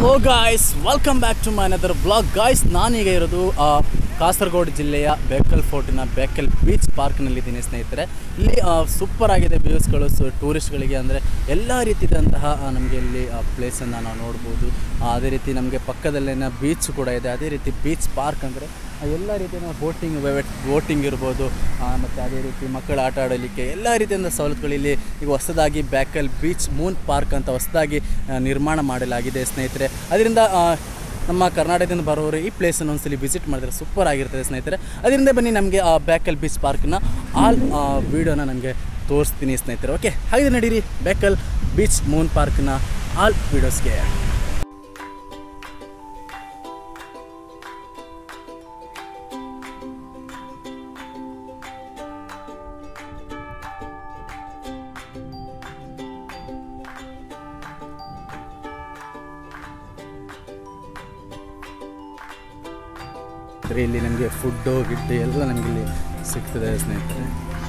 hello guys welcome back to my another blog guys ನಾನೀಗ ಇರೋದು ಆ, ಕಾಸರಗೋಡು ಜಿಲ್ಲೆಯ ಬೇಕಲ್ ಫೋರ್ಟಿನ ಬೇಕಲ್ ಬೀಚ್ ಪಾರ್ಕ್ನಲ್ಲಿದ್ದೀನಿ ಸ್ನೇಹಿತರೆ ಇಲ್ಲಿ ಸೂಪರ್ ಆಗಿದೆ ವ್ಯೂಸ್ಗಳು ಸೊ ಟೂರಿಸ್ಟ್ಗಳಿಗೆ ಅಂದರೆ ಎಲ್ಲ ರೀತಿಯಾದಂತಹ ನಮಗೆ ಇಲ್ಲಿ ಪ್ಲೇಸನ್ನು ನಾವು ನೋಡ್ಬೋದು ಆ, ಅದೇ ರೀತಿ ನಮಗೆ ಪಕ್ಕದಲ್ಲೇನ ಬೀಚ್ ಕೂಡ ಇದೆ ಅದೇ ರೀತಿ ಬೀಚ್ ಪಾರ್ಕ್ ಅಂದರೆ ಎಲ್ಲ ರೀತಿಯ ಬೋಟಿಂಗ್ ಬೋಟಿಂಗ್ ಇರ್ಬೋದು ಮತ್ತು ಅದೇ ರೀತಿ ಮಕ್ಕಳು ಆಟ ಆಡಲಿಕ್ಕೆ ಎಲ್ಲ ರೀತಿಯಿಂದ ಸವಲತ್ತುಗಳು ಇಲ್ಲಿ ಈಗ ಹೊಸದಾಗಿ ಬ್ಯಾಕಲ್ ಬೀಚ್ ಮೂನ್ ಪಾರ್ಕ್ ಅಂತ ಹೊಸದಾಗಿ ಆ, ನಿರ್ಮಾಣ ಮಾಡಲಾಗಿದೆ ಸ್ನೇಹಿತರೆ ಅದರಿಂದ ಆ, ನಮ್ಮ ಕರ್ನಾಟಕದಿಂದ ಬರೋರು ಈ ಪ್ಲೇಸನ್ನು ಒಂದ್ಸಲಿ ವಿಸಿಟ್ ಮಾಡಿದ್ರೆ ಸೂಪರ್ ಆಗಿರ್ತದೆ ಸ್ನೇಹಿತರೆ ಅದರಿಂದ ಬನ್ನಿ ನಮಗೆ ಆ ಬ್ಯಾಕಲ್ ಬೀಚ್ ಪಾರ್ಕ್ನ ಆಲ್ ವೀಡಿಯೋನ ನಮಗೆ ತೋರಿಸ್ತೀನಿ ಸ್ನೇಹಿತರೆ ಓಕೆ ಹಾಗೆ ನಡೀರಿ ಬ್ಯಾಕಲ್ ಬೀಚ್ ಮೂನ್ ಪಾರ್ಕ್ನ ಆಲ್ ವೀಡಿಯೋಸ್ಗೆ ಅಂದರೆ ಇಲ್ಲಿ ನಮಗೆ ಫುಡ್ಡು ಗಿಡ್ಡು ಎಲ್ಲ ನಮಗೆ ಇಲ್ಲಿ ಸಿಗ್ತದೆ ಸ್ನೇಹಿತರೆ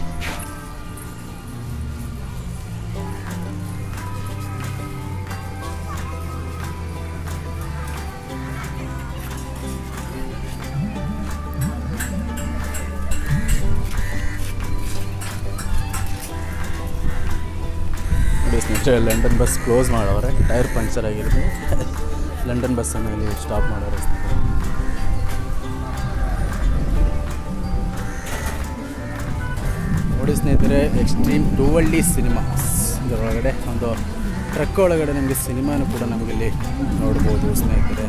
ನೋಡಿ ಸ್ನೇಹಿತರೆ ಲಂಡನ್ ಬಸ್ ಕ್ಲೋಸ್ ಮಾಡವ್ರೆ ಟೈರ್ ಪಂಕ್ಚರ್ ಆಗಿರೋದು ಲಂಡನ್ ಬಸ್ಸನ್ನು ಇಲ್ಲಿ ಸ್ಟಾಪ್ ಮಾಡೋರೆ ಸ್ನೇಹಿತರೆ ನೋಡಿ ಸ್ನೇಹಿತರೆ ಎಕ್ಸ್ಟ್ರೀಮ್ ಟೂವಳ್ಳಿ ಸಿನಿಮಾಸ್ ಇದರೊಳಗಡೆ ಒಂದು ಟ್ರಕ್ ಒಳಗಡೆ ನಮಗೆ ಸಿನಿಮಾನು ಕೂಡ ನಮಗಿಲ್ಲಿ ನೋಡ್ಬೋದು ಸ್ನೇಹಿತರೆ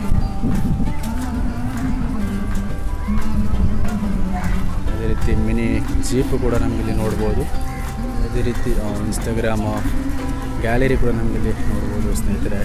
ಅದೇ ರೀತಿ ಮಿನಿ ಜೀಪು ಕೂಡ ನಮಗಿಲ್ಲಿ ನೋಡ್ಬೋದು ಅದೇ ರೀತಿ ಇನ್ಸ್ಟಾಗ್ರಾಮ್ ಗ್ಯಾಲರಿ ಕೂಡ ನಮಗಿಲ್ಲಿ ನೋಡ್ಬೋದು ಸ್ನೇಹಿತರೆ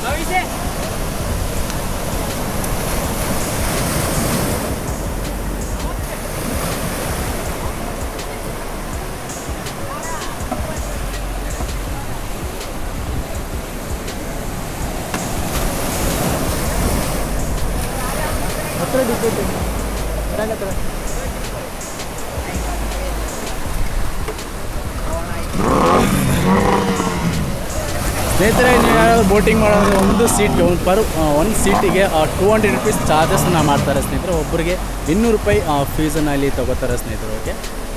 ಹತ್ರ ಡಿಪೋಟ್ ಹತ್ರ ಸ್ನೇಹಿತರೆ ನೀವು ಯಾರಾದ್ರು ಬೋಟಿಂಗ್ ಮಾಡೋದ್ರೆ ಒಂದು ಸೀಟ್ಗೆ ಒಂದು ಪರ್ ಒಂದು ಸೀಟಿಗೆ ಟೂ ಹಂಡ್ರೆಡ್ ರುಪೀಸ್ ಚಾರ್ಜಸ್ನ ಮಾಡ್ತಾರೆ ಸ್ನೇಹಿತರೆ ಒಬ್ಬರಿಗೆ ಇನ್ನೂರು ರೂಪಾಯಿ ಫೀಸನ್ನು ಇಲ್ಲಿ ತಗೋತಾರೆ ಸ್ನೇಹಿತರು ಓಕೆ